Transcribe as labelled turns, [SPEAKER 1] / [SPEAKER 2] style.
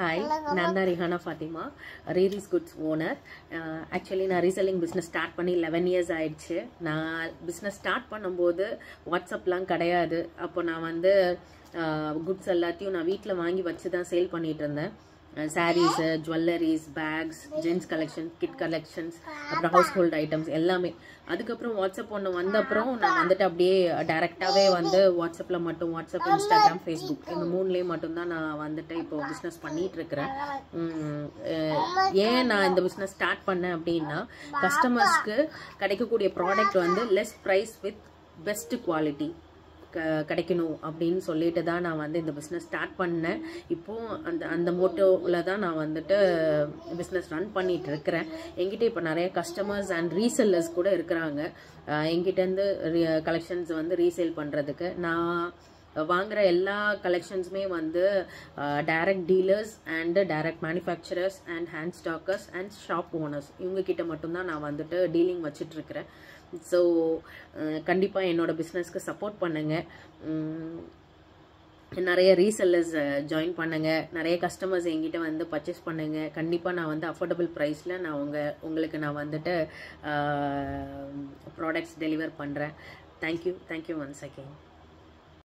[SPEAKER 1] hi நான் தான் ரிஹானா ஃபாத்திமா ரீரிஸ் குட்ஸ் ஓனர் ஆக்சுவலி நான் ரீசெல்லிங் பிஸ்னஸ் ஸ்டார்ட் பண்ணி லெவன் இயர்ஸ் ஆயிடுச்சு நான் பிஸ்னஸ் ஸ்டார்ட் பண்ணும்போது வாட்ஸ்அப்லாம் கிடையாது அப்போ நான் வந்து குட்ஸ் எல்லாத்தையும் நான் வீட்டில் வாங்கி வச்சு தான் சேல் பண்ணிட்டு இருந்தேன் sarees jewelleries bags gents collection kid collections அப்புறம் ஹவுஸ் ஹோல்ட் ஐட்டம்ஸ் எல்லாமே அதுக்கப்புறம் வாட்ஸ்அப் ஒன்று வந்த அப்புறம் நான் வந்துட்டு அப்படியே டைரெக்டாகவே வந்து வாட்ஸ்அப்பில் மட்டும் வாட்ஸ்அப் இன்ஸ்டாகிராம் ஃபேஸ்புக் இந்த மூணுலேயே மட்டும்தான் நான் வந்துட்டு இப்போ பிஸ்னஸ் பண்ணிட்டு இருக்கிறேன் உம், அஹ், ஏன் நான் இந்த பிஸ்னஸ் ஸ்டார்ட் பண்ணேன் அப்படின்னா கஸ்டமர்ஸ்க்கு கிடைக்கக்கூடிய ப்ராடக்ட் வந்து less price with best quality க கிடைக்கணும் அப்படின்னு சொல்லிட்டு தான் நான் வந்து இந்த பிஸ்னஸ் ஸ்டார்ட் பண்ணேன் இப்போது அந்த அந்த மோட்டோவில் தான் நான் வந்துட்டு பிஸ்னஸ் ரன் பண்ணிட்டு இருக்கிறேன் என்கிட்ட இப்போ நிறைய கஸ்டமர்ஸ் அண்ட் ரீசெல்லர்ஸ் கூட இருக்கிறாங்க அஹ் என்கிட்டேருந்து கலெக்ஷன்ஸ் வந்து ரீசேல் பண்ணுறதுக்கு நான் வாங்குற எல்லா கலெக்ஷன்ஸுமே வந்து direct dealers and direct manufacturers and hand stockers and shop owners இவங்க கிட்ட மட்டும்தான் நான் வந்துட்டு டீலிங் வச்சிட்ருக்கிறேன் ஸோ கண்டிப்பாக என்னோட பிஸ்னஸ்க்கு சப்போர்ட் பண்ணுங்கள் நிறைய ரீசெல்லர்ஸ் ஜாயின் பண்ணுங்க நிறைய கஸ்டமர்ஸ் எங்கிட்ட வந்து பர்ச்சேஸ் பண்ணுங்க கண்டிப்பாக நான் வந்து அஃபோர்டபுள் ப்ரைஸில் நான் உங்க உங்களுக்கு நான் வந்துட்டு ப்ராடக்ட்ஸ் டெலிவர் பண்ணுறேன் தேங்க்யூ தேங்க்யூ ஒன்ஸ் அகெயின்